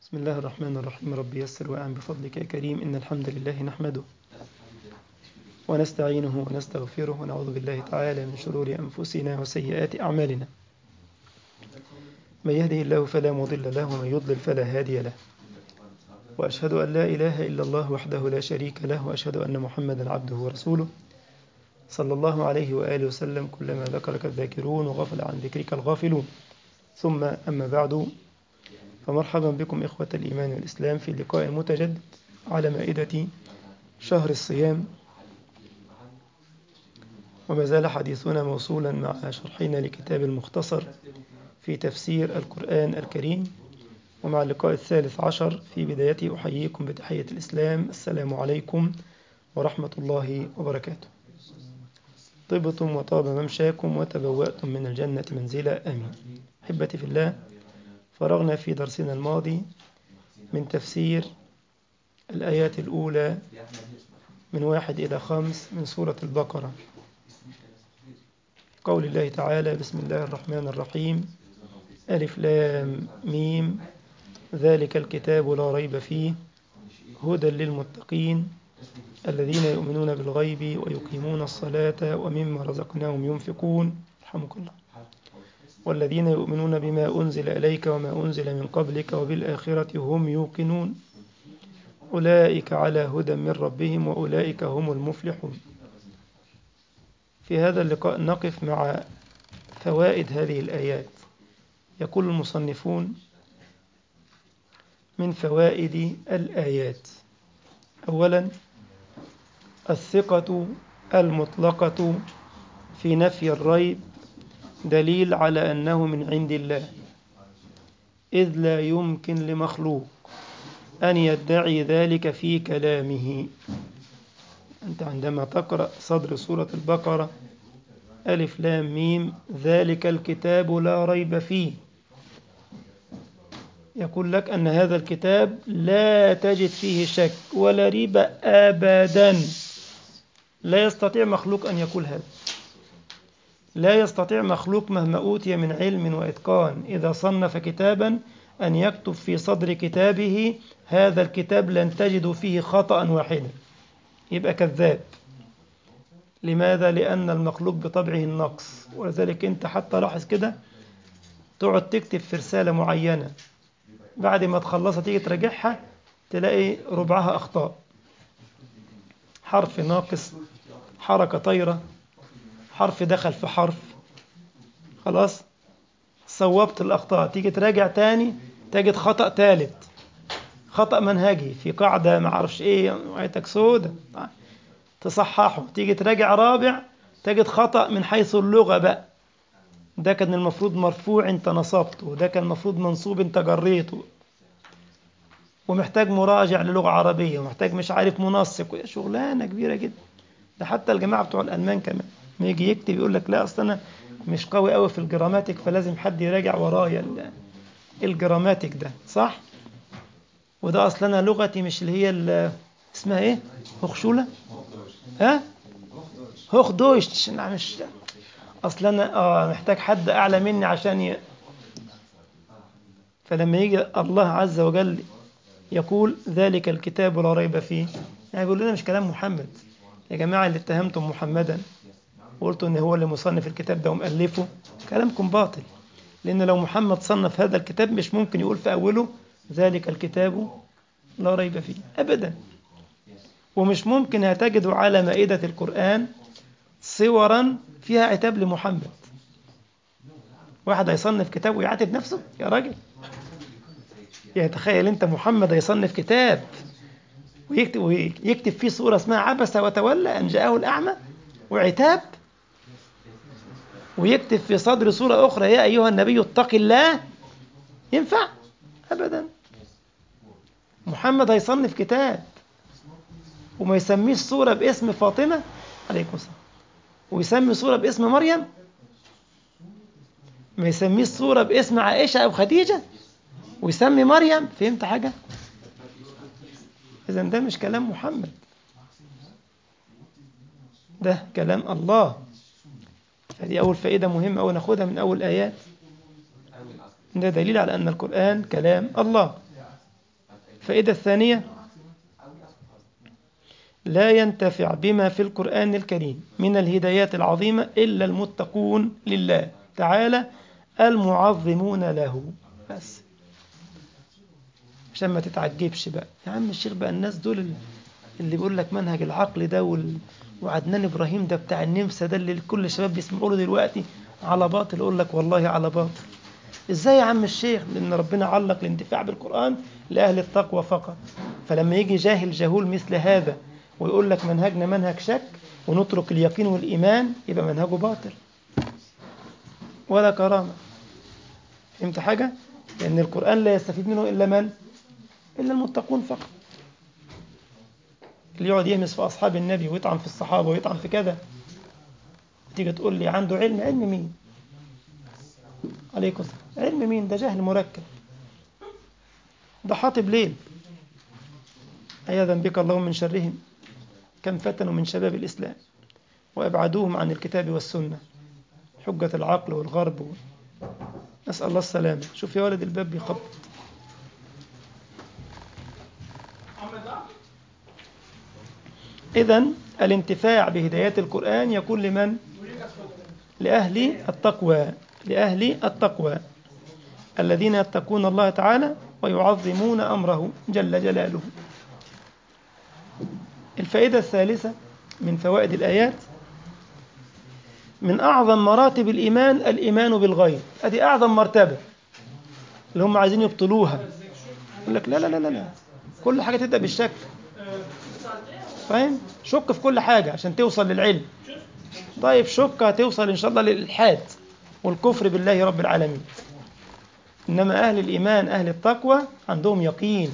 بسم الله الرحمن الرحيم ربي يسر وأعن بفضلك يا كريم إن الحمد لله نحمده ونستعينه ونستغفره ونعوذ بالله تعالى من شرور أنفسنا وسيئات أعمالنا من يهده الله فلا مضل له ومن يضلل فلا هادي له وأشهد أن لا إله إلا الله وحده لا شريك له وأشهد أن محمدا عبده ورسوله صلى الله عليه وآله وسلم كلما ذكرك الذاكرون وغفل عن ذكرك الغافلون ثم أما بعد فمرحبا بكم إخوة الإيمان والإسلام في لقاء متجدد على مائدة شهر الصيام وما زال حديثنا موصولا مع شرحنا لكتاب المختصر في تفسير القرآن الكريم ومع اللقاء الثالث عشر في بدايته أحييكم بتحية الإسلام السلام عليكم ورحمة الله وبركاته طبتم وطاب ممشاكم وتبوأتم من الجنة منزلا آمين أحبتي في الله فرغنا في درسنا الماضي من تفسير الآيات الأولى من واحد إلى خمس من سورة البقرة قول الله تعالى بسم الله الرحمن الرحيم ألف لام ميم ذلك الكتاب لا ريب فيه هدى للمتقين الذين يؤمنون بالغيب ويقيمون الصلاة ومما رزقناهم ينفقون رحمك الله والذين يؤمنون بما أنزل إليك وما أنزل من قبلك وبالآخرة هم يوقنون أولئك على هدى من ربهم وأولئك هم المفلحون في هذا اللقاء نقف مع فوائد هذه الآيات يقول المصنفون من فوائد الآيات أولا الثقة المطلقة في نفي الريب دليل على أنه من عند الله إذ لا يمكن لمخلوق أن يدعي ذلك في كلامه أنت عندما تقرأ صدر سورة البقرة ألف لام ميم ذلك الكتاب لا ريب فيه يقول لك أن هذا الكتاب لا تجد فيه شك ولا ريب أبدا لا يستطيع مخلوق أن يقول هذا لا يستطيع مخلوق مهما أوتي من علم وإتقان إذا صنف كتابا أن يكتب في صدر كتابه هذا الكتاب لن تجد فيه خطأ واحدا يبقى كذاب لماذا؟ لأن المخلوق بطبعه النقص ولذلك أنت حتى لاحظ كده تقعد تكتب في رسالة معينة بعد ما تخلصها تيجي تراجعها تلاقي ربعها أخطاء حرف ناقص حركة طايرة حرف دخل في حرف خلاص صوبت الأخطاء تيجي تراجع تاني تجد خطأ ثالث خطأ منهجي في قاعدة ما اعرفش ايه وعيتك سودة تصححه تيجي تراجع رابع تجد خطأ من حيث اللغة بقى ده كان المفروض مرفوع انت نصبته ده كان المفروض منصوب انت جريته ومحتاج مراجع للغة عربية ومحتاج مش عارف منسق شغلانة كبيرة جدا ده حتى الجماعة بتوع الألمان كمان ما يجي يكتب يقول لك لا أصل أنا مش قوي قوي في الجراماتيك فلازم حد يراجع ورايا الجراماتيك ده صح؟ وده أصل أنا لغتي مش اللي هي اسمها إيه؟ هخشولة؟ ها؟ هوخ دويش مش أصل أنا آه محتاج حد أعلى مني عشان ي... فلما يجي الله عز وجل يقول ذلك الكتاب لا ريب فيه يعني بيقول لنا مش كلام محمد يا جماعة اللي اتهمتم محمدا وقلتوا ان هو اللي مصنف الكتاب ده ومؤلفه كلامكم باطل لان لو محمد صنف هذا الكتاب مش ممكن يقول في اوله ذلك الكتاب لا ريب فيه ابدا ومش ممكن هتجدوا على مائدة القرآن صورا فيها عتاب لمحمد واحد هيصنف كتاب ويعاتب نفسه يا راجل يعني تخيل انت محمد هيصنف كتاب ويكتب, ويكتب فيه صورة اسمها عبس وتولى أن جاءه الأعمى وعتاب ويكتب في صدر سورة أخرى يا أيها النبي اتق الله ينفع أبدا محمد هيصنف كتاب وما يسميش صورة باسم فاطمة عليكم السلام ويسمي صورة باسم مريم ما يسميش صورة باسم عائشة أو خديجة ويسمي مريم فهمت حاجة إذا ده مش كلام محمد ده كلام الله هذه أول فائدة مهمة أو ناخدها من أول آيات ده دليل على أن القرآن كلام الله الفائدة الثانية لا ينتفع بما في القرآن الكريم من الهدايات العظيمة إلا المتقون لله تعالى المعظمون له بس عشان ما تتعجبش بقى يا عم الشيخ بقى الناس دول اللي بيقول لك منهج العقل ده وال... وعدنان ابراهيم ده بتاع النمسا ده اللي كل الشباب بيسمعوا له دلوقتي على باطل اقول لك والله على باطل ازاي يا عم الشيخ لان ربنا علق الانتفاع بالقران لاهل التقوى فقط فلما يجي جاهل جهول مثل هذا ويقول لك منهجنا منهج شك ونترك اليقين والايمان يبقى منهجه باطل ولا كرامه فهمت حاجه لان القران لا يستفيد منه الا من الا المتقون فقط اللي يقعد يهمس في أصحاب النبي ويطعن في الصحابة ويطعن في كذا تيجي تقول لي عنده علم علم مين عليكم علم مين ده جهل مركب ده حاطب ليل عياذا بك اللهم من شرهم كم فتنوا من شباب الإسلام وأبعدوهم عن الكتاب والسنة حجة العقل والغرب و... نسأل الله السلامة شوف يا ولد الباب بيخبط إذا الانتفاع بهدايات القرآن يكون لمن؟ لأهل التقوى لأهل التقوى الذين يتقون الله تعالى ويعظمون أمره جل جلاله الفائدة الثالثة من فوائد الآيات من أعظم مراتب الإيمان الإيمان بالغيب هذه أعظم مرتبة اللي هم عايزين يبطلوها يقول لك لا لا لا لا, لا. كل حاجة تبدأ بالشك فاهم شك في كل حاجة عشان توصل للعلم طيب شك هتوصل إن شاء الله للإلحاد والكفر بالله رب العالمين إنما أهل الإيمان أهل التقوى عندهم يقين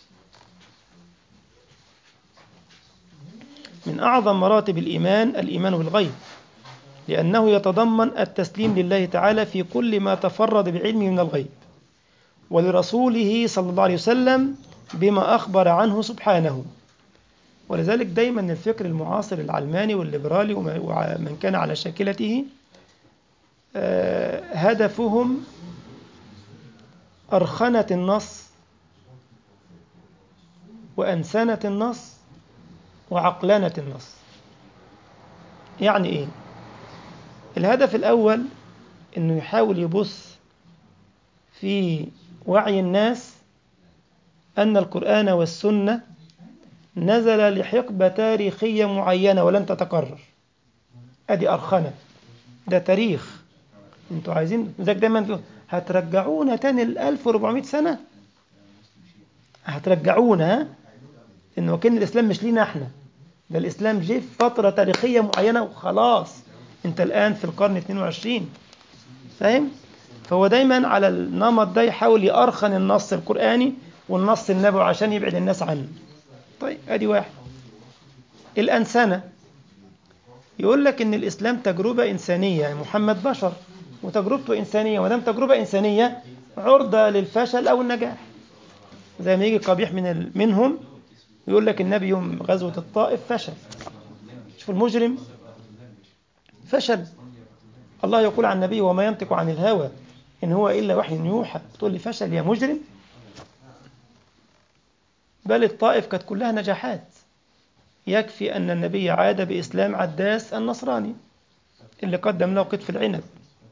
من أعظم مراتب الإيمان الإيمان بالغيب لأنه يتضمن التسليم لله تعالى في كل ما تفرد بعلمه من الغيب ولرسوله صلى الله عليه وسلم بما أخبر عنه سبحانه ولذلك دايما الفكر المعاصر العلماني والليبرالي ومن كان على شاكلته هدفهم أرخنة النص وأنسنة النص وعقلنة النص يعني إيه؟ الهدف الأول أنه يحاول يبث في وعي الناس أن القرآن والسنة نزل لحقبة تاريخية معينة ولن تتكرر أدي أرخنة ده تاريخ انتوا عايزين ذاك دايما هترجعونا تاني ل 1400 سنة هترجعونا ها انه كان الاسلام مش لينا احنا ده الاسلام جه في فترة تاريخية معينة وخلاص انت الان في القرن 22 فاهم فهو دايما على النمط ده يحاول يأرخن النص القرآني والنص النبوي عشان يبعد الناس عنه طيب ادي واحد الأنسنة يقول لك ان الاسلام تجربة انسانية يعني محمد بشر وتجربته انسانية ودام تجربة انسانية عرضة للفشل او النجاح زي ما يجي قبيح من ال... منهم يقول لك النبي يوم غزوة الطائف فشل شوف المجرم فشل الله يقول عن النبي وما ينطق عن الهوى إن هو إلا وحي يوحى تقول لي فشل يا مجرم بل الطائف كانت كلها نجاحات يكفي أن النبي عاد بإسلام عداس النصراني اللي قدم له قطف العنب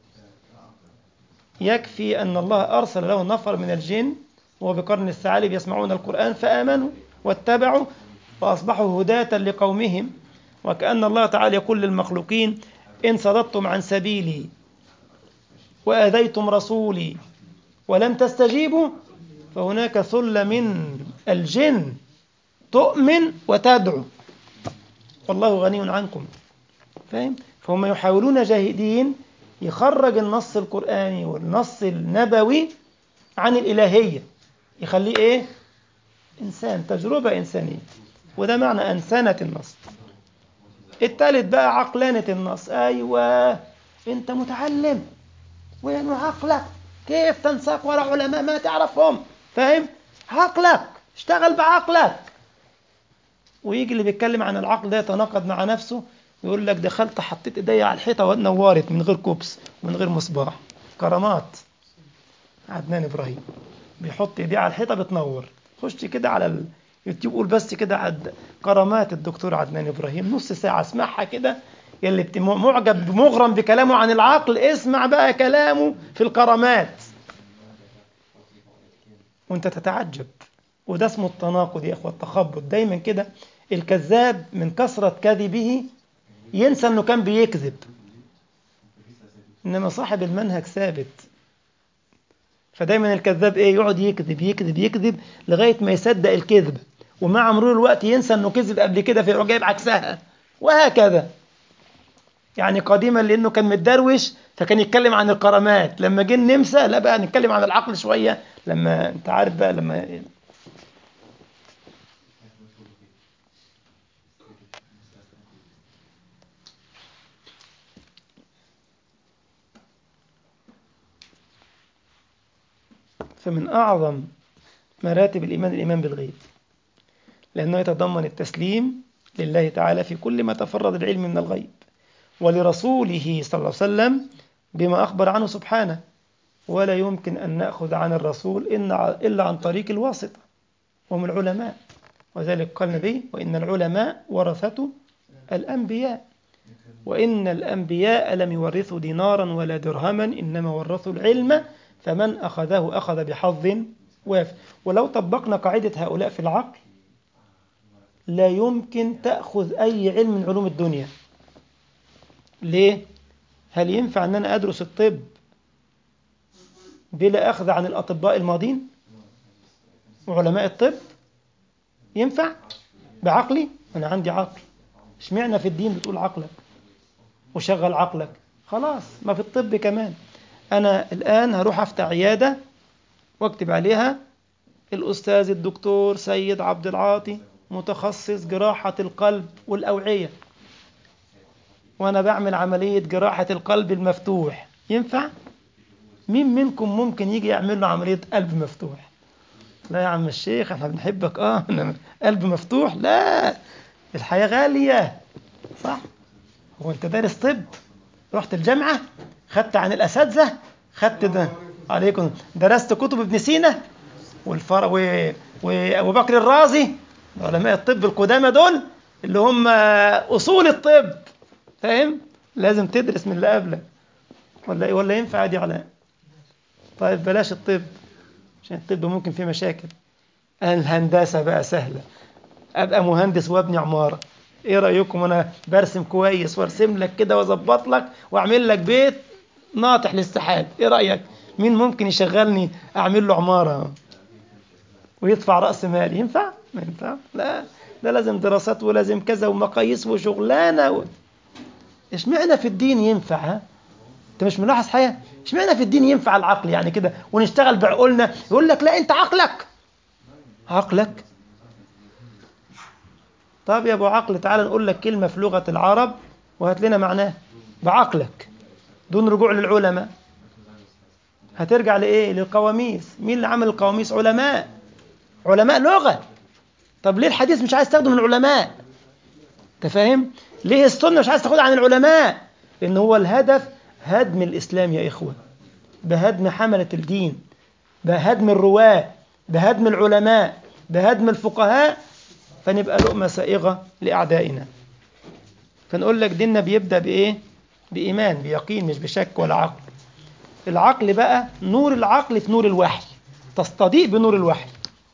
يكفي أن الله أرسل له نفر من الجن وهو بقرن الثعالب يسمعون القرآن فآمنوا واتبعوا فأصبحوا هداة لقومهم وكأن الله تعالى يقول للمخلوقين إن صددتم عن سبيلي وآذيتم رسولي ولم تستجيبوا فهناك ثلة من الجن تؤمن وتدعو والله غني عنكم فاهم فهم يحاولون جاهدين يخرج النص القرآني والنص النبوي عن الإلهية يخليه إيه إنسان تجربة إنسانية وده معنى أنسانة النص التالت بقى عقلانة النص أيوة أنت متعلم وين عقلك كيف تنساق وراء علماء ما تعرفهم فاهم عقلك اشتغل بعقلك ويجي اللي بيتكلم عن العقل ده يتناقض مع نفسه يقول لك دخلت حطيت ايديا على الحيطه ونورت من غير كوبس ومن غير مصباح كرامات عدنان ابراهيم بيحط ايديه على الحيطه بتنور خش كده على اليوتيوب قول بس كده عد كرامات الدكتور عدنان ابراهيم نص ساعه اسمعها كده يلي بت- معجب مغرم بكلامه عن العقل اسمع بقى كلامه في الكرامات وانت تتعجب وده اسمه التناقض يا اخوه التخبط دايما كده الكذاب من كثره كذبه ينسى انه كان بيكذب انما صاحب المنهج ثابت فدايما الكذاب ايه يقعد يكذب يكذب يكذب لغايه ما يصدق الكذب ومع مرور الوقت ينسى انه كذب قبل كده فيروح جايب عكسها وهكذا يعني قديما لانه كان متدروش فكان يتكلم عن الكرامات لما جه النمسا لا بقى نتكلم عن العقل شويه لما انت عارف بقى لما فمن أعظم مراتب الإيمان الإيمان بالغيب لأنه يتضمن التسليم لله تعالى في كل ما تفرد العلم من الغيب ولرسوله صلى الله عليه وسلم بما أخبر عنه سبحانه ولا يمكن أن نأخذ عن الرسول إن- إلا عن طريق الواسطة وهم العلماء وذلك قال النبي وإن العلماء ورثة الأنبياء وإن الأنبياء لم يورثوا دينارا ولا درهما إنما ورثوا العلم فمن أخذه أخذ بحظ وافر ولو طبقنا قاعدة هؤلاء في العقل لا يمكن تأخذ أي علم من علوم الدنيا ليه؟ هل ينفع أن أنا أدرس الطب بلا أخذ عن الأطباء الماضين وعلماء الطب ينفع بعقلي أنا عندي عقل اشمعنى في الدين بتقول عقلك وشغل عقلك خلاص ما في الطب كمان أنا الآن هروح أفتح عيادة واكتب عليها الأستاذ الدكتور سيد عبد العاطي متخصص جراحة القلب والأوعية وأنا بعمل عملية جراحة القلب المفتوح ينفع؟ مين منكم ممكن يجي يعمل له عملية قلب مفتوح؟ لا يا عم الشيخ احنا بنحبك اه إنما قلب مفتوح لا الحياة غالية صح؟ هو انت دارس طب رحت الجامعة خدت عن الأساتذة خدت ده عليكم درست كتب ابن سينا والفر و... وأبو بكر الرازي علماء الطب القدامى دول اللي هم أصول الطب فاهم؟ لازم تدرس من اللي قبلك ولا ولا ينفع دي علاء؟ طيب بلاش الطب عشان الطب ممكن فيه مشاكل الهندسة بقى سهلة أبقى مهندس وابني عمارة ايه رأيكم انا برسم كويس وارسم لك كده واظبط لك واعمل لك بيت ناطح للسحاب ايه رأيك مين ممكن يشغلني اعمل له عمارة ويدفع رأس مال ينفع ما ينفع لا ده لازم دراسات ولازم كذا ومقاييس وشغلانة و... اشمعنى في الدين ينفع ها انت مش ملاحظ حاجه اشمعنى في الدين ينفع العقل يعني كده ونشتغل بعقولنا يقول لك لا انت عقلك عقلك طب يا ابو عقل تعال نقول لك كلمه في لغه العرب وهات لنا معناها بعقلك دون رجوع للعلماء هترجع لايه للقواميس مين اللي عمل القواميس علماء علماء لغه طب ليه الحديث مش عايز تاخده من العلماء انت فاهم ليه السنه مش عايز تاخدها عن العلماء لان هو الهدف هدم الاسلام يا اخوه بهدم حمله الدين بهدم الرواه بهدم العلماء بهدم الفقهاء فنبقى لقمة سائغة لأعدائنا فنقول لك ديننا بيبدأ بإيه؟ بإيمان بيقين مش بشك ولا عقل العقل بقى نور العقل في نور الوحي تستضيء بنور الوحي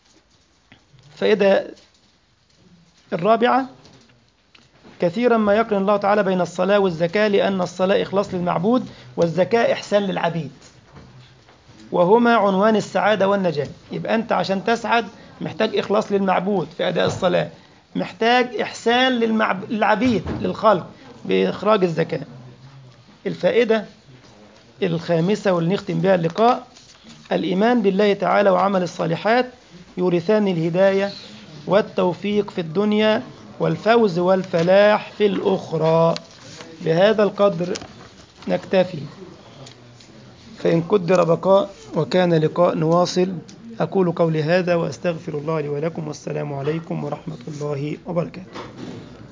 فإذا الرابعة كثيرا ما يقرن الله تعالى بين الصلاة والزكاة لأن الصلاة إخلاص للمعبود والزكاة إحسان للعبيد وهما عنوان السعادة والنجاة يبقى أنت عشان تسعد محتاج إخلاص للمعبود في أداء الصلاة محتاج إحسان للمعب... للعبيد للخلق بإخراج الزكاة الفائدة الخامسة واللي نختم بها اللقاء الإيمان بالله تعالى وعمل الصالحات يورثان الهداية والتوفيق في الدنيا والفوز والفلاح في الأخرى بهذا القدر نكتفي فإن قدر بقاء وكان لقاء نواصل أقول قولي هذا وأستغفر الله لي ولكم والسلام عليكم ورحمة الله وبركاته